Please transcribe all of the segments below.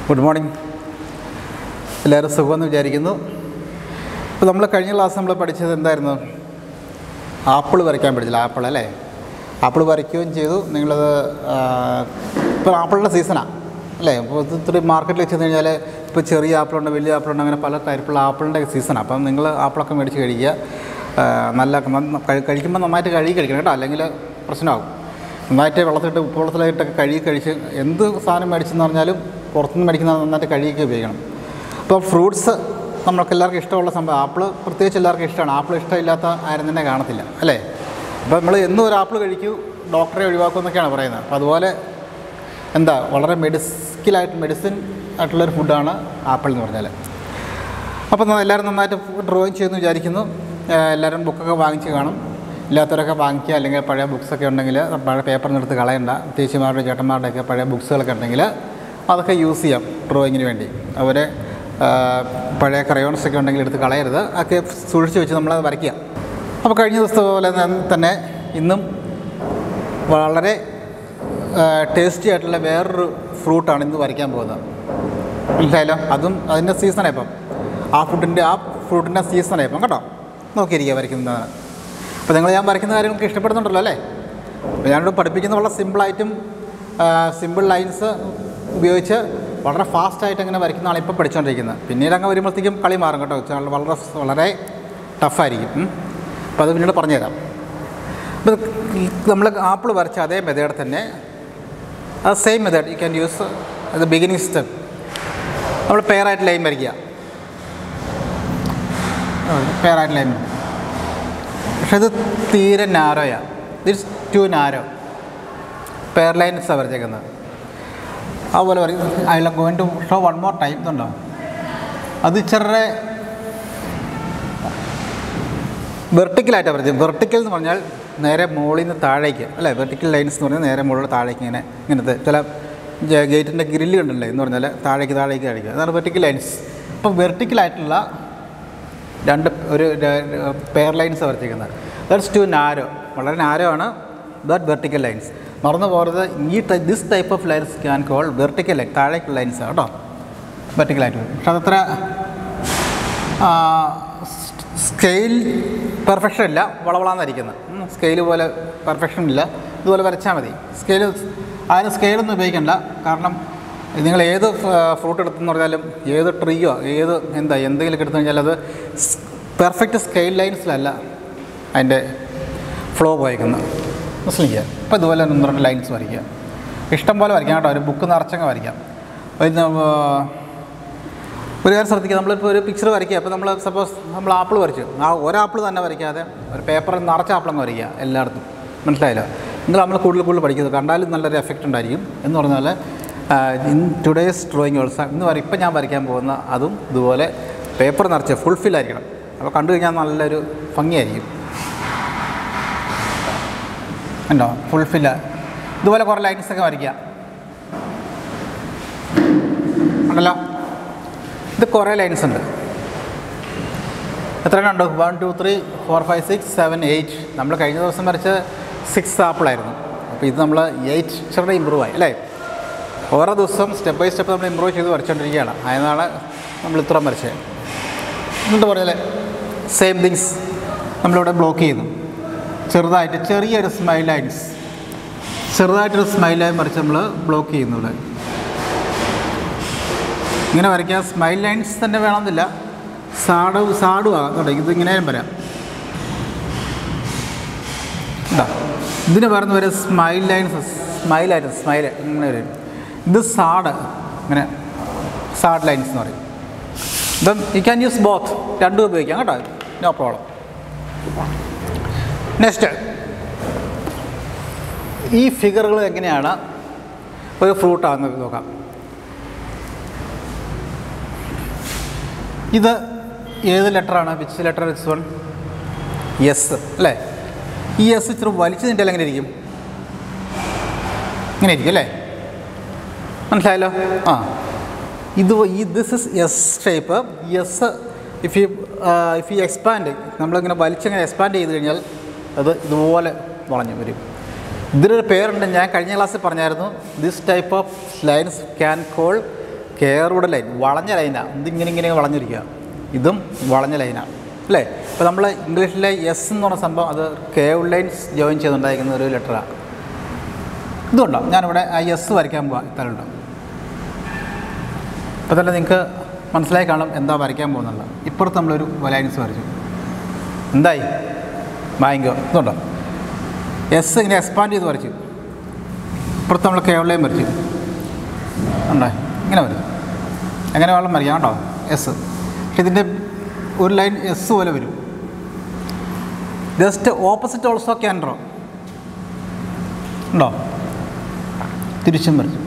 Good morning എല്ലാവരും സുഖമെന്ന് വിചാരിക്കുന്നു ഇപ്പോൾ നമ്മൾ കഴിഞ്ഞ ക്ലാസ് നമ്മൾ പഠിച്ചത് എന്തായിരുന്നു ആപ്പിൾ വരയ്ക്കാൻ പഠിച്ചില്ല ആപ്പിൾ അല്ലേ ആപ്പിൾ വരയ്ക്കുകയും ചെയ്തു നിങ്ങളത് ഇപ്പോൾ ആപ്പിളിൻ്റെ സീസണാണ് അല്ലേ ഇപ്പോൾ ഇത് ഇത്തിരി മാർക്കറ്റിൽ വെച്ച് കഴിഞ്ഞാൽ ഇപ്പോൾ ചെറിയ ആപ്പിളുണ്ട് വലിയ ആപ്പിളുണ്ട് അങ്ങനെ പല ടൈപ്പുള്ള ആപ്പിളിൻ്റെ സീസണാണ് അപ്പം നിങ്ങൾ ആപ്പിളൊക്കെ മേടിച്ച് കഴിക്കുക ആ, നല്ല നന്ന- കഴി- കഴിക്കുമ്പോൾ നന്നായിട്ട് കഴുകി കഴിക്കണം കേട്ടോ അല്ലെങ്കിൽ പ്രശ്നമാകും നന്നായിട്ട് വെള്ളത്തിലിട്ട് ഉപ്പ് വെള്ളത്തിലായിട്ടൊക്കെ കഴുകി കഴിച്ച് എന്ത് സാധനം മേടിച്ചെന്ന് പറഞ്ഞാലും പുറത്തുനിന്ന് മേടിക്കുന്ന നന്നായിട്ട് കഴുകിയൊക്കെ ഉപയോഗിക്കണം അപ്പോൾ ഫ്രൂട്ട്സ് നമ്മൾക്ക് എല്ലാവർക്കും ഇഷ്ടമുള്ള സംഭവം ആപ്പിൾ പ്രത്യേകിച്ച് എല്ലാവർക്കും ഇഷ്ടമാണ് ആപ്പിൾ ഇഷ്ടമില്ലാത്ത ആരും തന്നെ കാണത്തില്ല അല്ലേ അപ്പോൾ നമ്മൾ എന്നും ഒരു ആപ്പിൾ കഴിക്കൂ ഡോക്ടറെ ഒഴിവാക്കും എന്നൊക്കെയാണ് പറയുന്നത് അപ്പോൾ അതുപോലെ എന്താ വളരെ മെഡിസിക്കലായിട്ട് മെഡിസിൻ ആയിട്ടുള്ളൊരു ഫുഡാണ് ആപ്പിൾ എന്ന് പറഞ്ഞാൽ അപ്പോൾ ന- എല്ലാവരും നന്നായിട്ട് ഡ്രോയിങ് ചെയ്യുമെന്ന് വിചാരിക്കുന്നു ഏഹ് എല്ലാവരും ബുക്കൊക്കെ വാങ്ങിച്ച് കാണും ഇല്ലാത്തവരൊക്കെ വാങ്ങിക്കുക അല്ലെങ്കിൽ പഴയ ബുക്സൊക്കെ ഉണ്ടെങ്കിൽ പഴയ പേപ്പറിൽ എടുത്ത് കളയണ്ട ചേച്ചിമാരുടെ ചേട്ടന്മാരുടെയൊക്കെ പഴയ ബുക്സുകളൊക്കെ ഉണ്ടെങ്കിൽ അതൊക്കെ യൂസ് ചെയ്യാം ഡ്രോയിങ്ങിന് വേണ്ടി അവരെ പഴയ ക്രയോൺസൊക്കെ ഉണ്ടെങ്കിൽ എടുത്ത് കളയരുത് അതൊക്കെ സൂക്ഷിച്ച് വെച്ച് നമ്മൾ വരയ്ക്കുക അപ്പോൾ കഴിഞ്ഞ ദിവസത്തെ പോലെ തന്നെ- തന്നെ ഇന്നും വളരെ ടേസ്റ്റി ആയിട്ടുള്ള വേറൊരു ഫ്രൂട്ടാണ് ഇന്ന് വരയ്ക്കാൻ പോകുന്നത് മനസ്സിലായല്ലോ അതും അതിൻ്റെ സീസണാണ് ഇപ്പം ആ ഫുഡിൻ്റെ ആ ഫ്രൂട്ടിൻ്റെ സീസണാണ് ഇപ്പം കേട്ടോ നോക്കിയിരിക്കുക വരയ്ക്കുന്നതാണ് അപ്പോൾ നിങ്ങൾ ഞാൻ വരയ്ക്കുന്ന കാര്യങ്ങൾക്ക് ഇഷ്ടപ്പെടുന്നുണ്ടല്ലോ അല്ലേ അപ്പോൾ ഞാനിവിടെ പഠിപ്പിക്കുന്ന വളരെ സിമ്പിളായിട്ടും സിമ്പിൾ ലൈൻസ് ഉപയോഗിച്ച് വളരെ ഫാസ്റ്റായിട്ട് അങ്ങനെ വരയ്ക്കുന്നതാണ് ഇപ്പോൾ പഠിച്ചുകൊണ്ടിരിക്കുന്നത് പിന്നീട് അങ്ങ് വരുമ്പോഴത്തേക്കും കളി മാറും കേട്ടോ വെച്ചാൽ വളരെ വളരെ ടഫായിരിക്കും ഉം. അപ്പോൾ അത് പിന്നീട് പറഞ്ഞുതരാം അപ്പോൾ നമ്മൾ ആപ്പിൾ വരച്ച അതേ മെത്തേഡ് തന്നെ ആ same method you can use അത് ബിഗിനിങ് സ്റ്റെപ്പ് നമ്മൾ പെയറായിട്ട് ലൈൻ വരയ്ക്കുക പെയറായിട്ട് ലൈൻ പക്ഷെ ഇത് തീരെ നാരോയാണ് ഇറ്റ്സ് ടു നാരോ പെയർ ലൈൻസാണ് വരച്ചേക്കുന്നത് അതുപോലെ പറയും I love going to show one more time ഇതുണ്ടോ അത് ഇച്ചിരി വെർട്ടിക്കലായിട്ടാണ് വരച്ചത് വെർട്ടിക്കൽ എന്ന് പറഞ്ഞാൽ നേരെ മുകളിൽ നിന്ന് താഴേക്ക് അല്ലേ വെർട്ടിക്കൽ ലൈൻസ് എന്ന് പറഞ്ഞാൽ നേരെ മുകളിൽ താഴേക്ക് ഇങ്ങനെ ഇങ്ങനത്തെ ചില ഗേറ്റിൻ്റെ ഗ്രില്ല് കണ്ടില്ലേ എന്ന് പറഞ്ഞാൽ താഴേക്ക് താഴേക്ക് കഴിക്കുക അതാണ് വെർട്ടിക്കൽ ലൈൻസ് അപ്പോൾ വെർട്ടിക്കലായിട്ടുള്ള രണ്ട് ഒരു പെയർ ലൈൻസ് വരച്ചിരിക്കുന്നത് ദാറ്റ്സ് ടു നാരോ വളരെ നാരോ ആണ് ദാറ്റ് വെർട്ടിക്കൽ ലൈൻസ് മറന്നു പോകരുത് ഈ this type of lines can call vertical line താഴേക്കുള്ള ലൈൻസ് കേട്ടോ വെർട്ടിക്കലായിട്ട് പക്ഷെ അതത്ര സ്കെയിൽ പെർഫെക്ഷൻ ഇല്ല വളവളാന്നിരിക്കുന്നത് സ്കെയിൽ പോലെ പെർഫെക്ഷൻ ഇല്ല ഇതുപോലെ വരച്ചാൽ മതി സ്കെയിൽ അതിന് സ്കെയിലൊന്നും ഉപയോഗിക്കണ്ട കാരണം നിങ്ങൾ ഏത് ഫ്രൂട്ട് എടുത്തെന്ന് പറഞ്ഞാലും ഏത് ട്രീയോ ഏത് എന്താ എന്തെങ്കിലും എടുത്തു കഴിഞ്ഞാൽ അത് പെർഫെക്റ്റ് സ്കെയിൽ ലൈൻസിലല്ല അതിൻ്റെ ഫ്ലോ പോയേക്കുന്നത് മനസ്സിലിക്കുക അപ്പോൾ ഇതുപോലെ ഒന്ന് രണ്ട് ലൈൻസ് വരയ്ക്കുക ഇഷ്ടം പോലെ വരയ്ക്കാം കേട്ടോ ഒരു ബുക്ക് നിറച്ചങ്ങ് വരയ്ക്കാം പിന്നെ ആ, ഒരു കാര്യം ശ്രദ്ധിക്കുക നമ്മളിപ്പോൾ ഒരു പിക്ചർ വരയ്ക്കുക അപ്പോൾ നമ്മൾ സപ്പോസ് നമ്മൾ ആപ്പിൾ വരച്ചു ആ ഒരാപ്പിൾ തന്നെ വരയ്ക്കാതെ ഒരു പേപ്പറിൽ നിറച്ച ആപ്പിളങ്ങ് വരയ്ക്കുക എല്ലായിടത്തും മനസ്സിലായല്ലോ നിങ്ങൾ നമ്മൾ കൂടുതൽ കൂടുതൽ പഠിക്കുന്നത് കണ്ടാലും നല്ലൊരു എഫക്റ്റ് ഉണ്ടായിരിക്കും എന്ന് പറഞ്ഞാൽ ഇൻ ടുഡേസ് ഡ്രോയിങ് ഓൾസോ ഇന്ന് വരെ ഇപ്പം ഞാൻ വരയ്ക്കാൻ പോകുന്ന അതും ഇതുപോലെ പേപ്പർ നിറച്ച് ഫുൾഫിൽ ആയിരിക്കണം അപ്പോൾ കണ്ടു കഴിഞ്ഞാൽ നല്ലൊരു ഭംഗിയായിരിക്കും ഉണ്ടോ ഫുൾഫിൽ ഇതുപോലെ കുറേ ലൈൻസ് ഒക്കെ വരയ്ക്കുക ഉണ്ടല്ലോ ഇത് കുറേ ലൈൻസ് ഉണ്ട് എത്ര ഉണ്ട് one two three four five six seven eight നമ്മൾ കഴിഞ്ഞ ദിവസം വരച്ച സിക്സ് ആപ്പിളായിരുന്നു അപ്പോൾ ഇത് നമ്മൾ എയ്റ്റ് ചെറുതെ ഇമ്പ്രൂവ് ആയി അല്ലേ ഓരോ ദിവസം സ്റ്റെപ്പ് ബൈ സ്റ്റെപ്പ് നമ്മൾ ഇമ്പ്രൂവ് ചെയ്ത് വരച്ചുകൊണ്ടിരിക്കുകയാണ് അതിനാണ് നമ്മൾ ഇത്രയും വരച്ചത് എന്നിട്ട് പറഞ്ഞാൽ സെയിം തിങ്സ് നമ്മളിവിടെ ബ്ലോക്ക് ചെയ്യുന്നു ചെറുതായിട്ട് ചെറിയൊരു സ്മൈൽ ലൈൻസ് ചെറുതായിട്ടൊരു സ്മൈൽ ലൈൻ വരച്ച് നമ്മൾ ബ്ലോക്ക് ചെയ്യുന്നു ഇവിടെ ഇങ്ങനെ വരയ്ക്കുക സ്മൈൽ ലൈൻസ് തന്നെ വേണമെന്നില്ല സാഡ് സാഡും ആകാം കേട്ടോ ഇത് ഇങ്ങനെയും വരാം ഇതാ ഇതിന് പറയുന്ന വരെ സ്മൈൽ ലൈൻസ് സ്മൈലായിട്ട് സ്മൈൽ ഇങ്ങനെ വരും ഇത് സാഡ് ഇങ്ങനെ സാഡ് ലൈൻസ് എന്ന് പറയും ഇപ്പം യു ക്യാൻ യൂസ് ബോത്ത് രണ്ടും ഉപയോഗിക്കാം കേട്ടോ നോ പ്രോബ്ലം നെക്സ്റ്റ് ഈ ഫിഗറുകൾ എങ്ങനെയാണ് ഒരു ഫ്രൂട്ടാണെന്ന് നോക്കാം ഇത് ഏത് ലെറ്ററാണ് which letter it's one S അല്ലേ ഈ എസ് ഇച്ചിരി വലിച്ചു നീട്ടിയാൽ എങ്ങനെ ഇരിക്കും ഇങ്ങനെ ഇരിക്കും അല്ലേ മനസ്സിലായല്ലോ ആ ഇത് ഈ this is S shape S if you if you expand നമ്മളിങ്ങനെ വലിച്ചിങ്ങനെ എക്സ്പാൻഡ് ചെയ്ത് കഴിഞ്ഞാൽ അത് ഇതുപോലെ വളഞ്ഞു വരും ഇതിനൊരു പേരുണ്ട് ഞാൻ കഴിഞ്ഞ ക്ലാസ്സിൽ പറഞ്ഞായിരുന്നു this type of lines can call കെയറോട് ലൈൻ വളഞ്ഞ ലൈനാണ് ഇതിങ്ങനെ ഇങ്ങനെ വളഞ്ഞിരിക്കുക ഇതും വളഞ്ഞ ലൈനാണ് അല്ലേ ഇപ്പോൾ നമ്മൾ ഇംഗ്ലീഷിലെ എസ് എന്ന് പറഞ്ഞ സംഭവം അത് കേവ് ലൈൻസ് ജോയിൻ ചെയ്തുണ്ടായിരിക്കുന്ന ഒരു ലെറ്ററാണ് ഇതുണ്ടോ ഞാനിവിടെ ആ എസ് വരയ്ക്കാൻ പോകാം ഇത്തരമുണ്ടോ ഇപ്പോൾ തന്നെ നിങ്ങൾക്ക് മനസ്സിലായി കാണും എന്താ വരയ്ക്കാൻ പോകുന്നുള്ളത് ഇപ്പുറത്ത് നമ്മളൊരു ലൈൻസ് വരച്ചു എന്തായി മാങ്കോ ഇതുണ്ടോ എസ് ഇങ്ങനെ എക്സ്പാൻഡ് ചെയ്ത് വരച്ചു ഇപ്പുറത്ത് നമ്മൾ കേവലയും വരച്ചു ഉണ്ടോ ഇങ്ങനെ വരും എങ്ങനെ വേണം വരയ്ക്കാം കേട്ടോ എസ് പക്ഷെ ഇതിൻ്റെ ഒരു ലൈൻ എസ് പോലെ വരും just opposite also can draw ഉണ്ടോ തിരിച്ചും വരച്ചു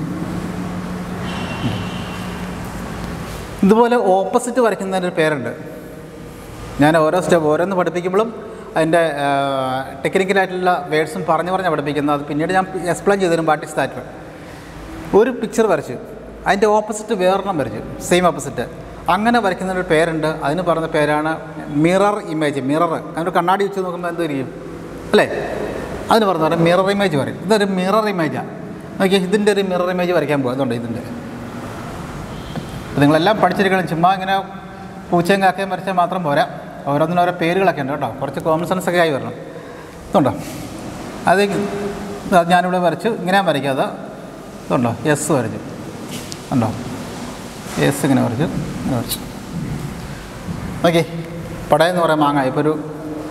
ഇതുപോലെ ഓപ്പോസിറ്റ് വരയ്ക്കുന്നതിൻ്റെ ഒരു പേരുണ്ട് ഞാൻ ഓരോ സ്റ്റെപ്പ് ഓരോന്ന് പഠിപ്പിക്കുമ്പോഴും അതിൻ്റെ ടെക്നിക്കലായിട്ടുള്ള വേർഡ്സും പറഞ്ഞു പറഞ്ഞാണ് പഠിപ്പിക്കുന്നത് അത് പിന്നീട് ഞാൻ എക്സ്പ്ലെയിൻ ചെയ്തു തരും വാട്ട് ഇസ് ദാറ്റ് ഒരു പിക്ചർ വരച്ചു അതിൻ്റെ ഓപ്പോസിറ്റ് വേറൊരെണ്ണം വരച്ചു സെയിം ഓപ്പോസിറ്റ് അങ്ങനെ വരയ്ക്കുന്നൊരു പേരുണ്ട് അതിന് പറഞ്ഞ പേരാണ് മിറർ ഇമേജ് മിറർ അതിനൊരു കണ്ണാടി വെച്ച് നോക്കുമ്പോൾ എന്ത് ചെയ്യും അല്ലേ അതിന് പറഞ്ഞ പറയാം മിറർ ഇമേജ് പറയും ഇതൊരു മിറർ ഇമേജാണ് നോക്കിയാൽ ഇതിൻ്റെ ഒരു മിറർ ഇമേജ് വരയ്ക്കാൻ പോകും അതുകൊണ്ട് ഇതിൻ്റെ അപ്പോൾ നിങ്ങളെല്ലാം പഠിച്ചിരിക്കണം ചുമ്മാ ഇങ്ങനെ പൂച്ചയും കാക്കയും വരച്ചാൽ മാത്രം പോരാ ഓരോന്നിനും ഓരോ പേരുകളൊക്കെ ഉണ്ട് കേട്ടോ കുറച്ച് കോമൺ സെൻസ് ഒക്കെ ആയി വരണം ഇതുണ്ടോ അത് അത് ഞാനിവിടെ വരച്ചു ഇങ്ങനെ വരയ്ക്കാതെ ഇതുണ്ടോ എസ് വരച്ചു ഉണ്ടോ എസ് ഇങ്ങനെ വരച്ചു ഇങ്ങനെ വരച്ചു ഓക്കെ പടയെന്ന് പറയാൻ മാങ്ങ ഇപ്പോൾ ഒരു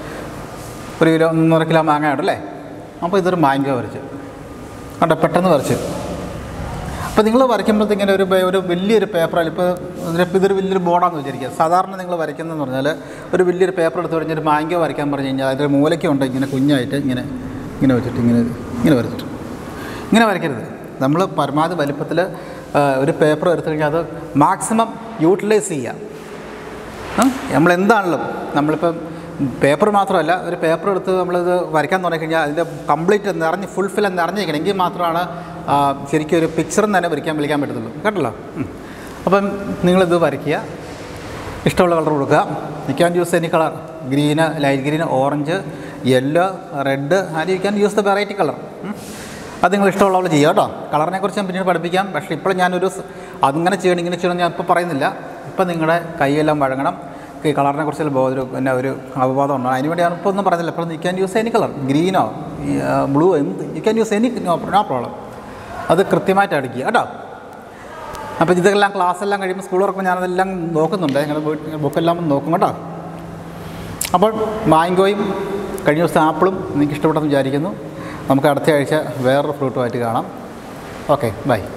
ഒരു കിലോ ഒന്നര കിലോ മാങ്ങ ഉണ്ടല്ലേ അപ്പോൾ ഇതൊരു മാങ്ങ വരച്ചു കണ്ടോ പെട്ടെന്ന് വരച്ചു അപ്പോൾ നിങ്ങൾ വരയ്ക്കുമ്പോഴത്തേക്കിങ്ങനെ ഒരു പേ- ഒരു വലിയൊരു പേപ്പറിൽ ഇപ്പോൾ ഇതിപ്പോൾ ഇതൊരു വലിയൊരു ബോർഡാണെന്ന് വിചാരിക്കുക സാധാരണ നിങ്ങൾ വരയ്ക്കുന്നതെന്ന് പറഞ്ഞാൽ ഒരു വലിയൊരു പേപ്പർ എടുത്ത് കഴിഞ്ഞാൽ ഒരു മാങ്കോ വരയ്ക്കാൻ പറഞ്ഞു കഴിഞ്ഞാൽ അതിൻ്റെ മൂലയ്ക്കുണ്ട് ഇങ്ങനെ കുഞ്ഞായിട്ട് ഇങ്ങനെ ഇങ്ങനെ വെച്ചിട്ട് ഇങ്ങനെ ഇങ്ങനെ വരച്ചിട്ട് ഇങ്ങനെ വരയ്ക്കരുത് നമ്മൾ പരമാവധി വലിപ്പത്തിൽ ഒരു പേപ്പർ എടുത്തു കഴിഞ്ഞാൽ അത് മാക്സിമം യൂട്ടിലൈസ് ചെയ്യുക ഉം? നമ്മളെന്താണല്ലോ നമ്മളിപ്പം പേപ്പർ മാത്രമല്ല ഒരു പേപ്പർ എടുത്ത് നമ്മളിത് വരയ്ക്കാൻ തുടങ്ങിക്കഴിഞ്ഞാൽ അതിൻ്റെ കംപ്ലീറ്റ് നിറഞ്ഞ് ഫുൾഫിൽ നിറഞ്ഞിരിക്കണം എങ്കിൽ മാത്രമാണ് ആ, ശരിക്കും ഒരു പിക്ചറും തന്നെ വരയ്ക്കാൻ വിളിക്കാൻ പറ്റത്തുള്ളൂ കേട്ടല്ലോ ഉം. അപ്പം നിങ്ങളിത് വരയ്ക്കുക ഇഷ്ടമുള്ള കളർ കൊടുക്കുക you can use any colour green light green orange yellow red and you can use the variety colour അത് നിങ്ങൾ ഇഷ്ടമുള്ള പോലെ ചെയ്യുക കേട്ടോ കളറിനെ കുറിച്ച് ഞാൻ പിന്നീട് പഠിപ്പിക്കാം പക്ഷേ ഇപ്പോൾ ഞാനൊരു സ് അതിങ്ങനെ ചെയ്യണം ഇങ്ങനെ ചെയ്യണം ഞാൻ ഇപ്പോൾ പറയുന്നില്ല ഇപ്പം നിങ്ങളുടെ കൈയെല്ലാം വഴങ്ങണം ഈ കളറിനെ കുറിച്ചുള്ള ബോധ ഒരു പിന്നെ ഒരു അവബോധം ഉണ്ടോ അതിന് വേണ്ടി ഞാൻ ഇപ്പോൾ ഒന്നും പറഞ്ഞില്ല ഇപ്പോൾ you can use any colour ഗ്രീനോ ബ്ലൂ എന്ത് you can use any no no problem അത് കൃത്യമായിട്ട് അടിക്കുക കേട്ടോ അപ്പോൾ ഇതെല്ലാം ക്ലാസ് എല്ലാം കഴിയുമ്പോൾ സ്കൂൾ തുറക്കുമ്പോൾ ഞാനതെല്ലാം നോക്കുന്നുണ്ട് നിങ്ങൾ ബുക്കെല്ലാം നോക്കും കേട്ടോ അപ്പോൾ മാങ്കോയും കഴിഞ്ഞ ദിവസം ആപ്പിളും നിങ്ങൾക്ക് ഇഷ്ടപ്പെട്ടെന്ന് വിചാരിക്കുന്നു നമുക്ക് അടുത്ത ആഴ്ച വേറൊരു ഫ്രൂട്ടുമായിട്ട് കാണാം ഓക്കെ ബൈ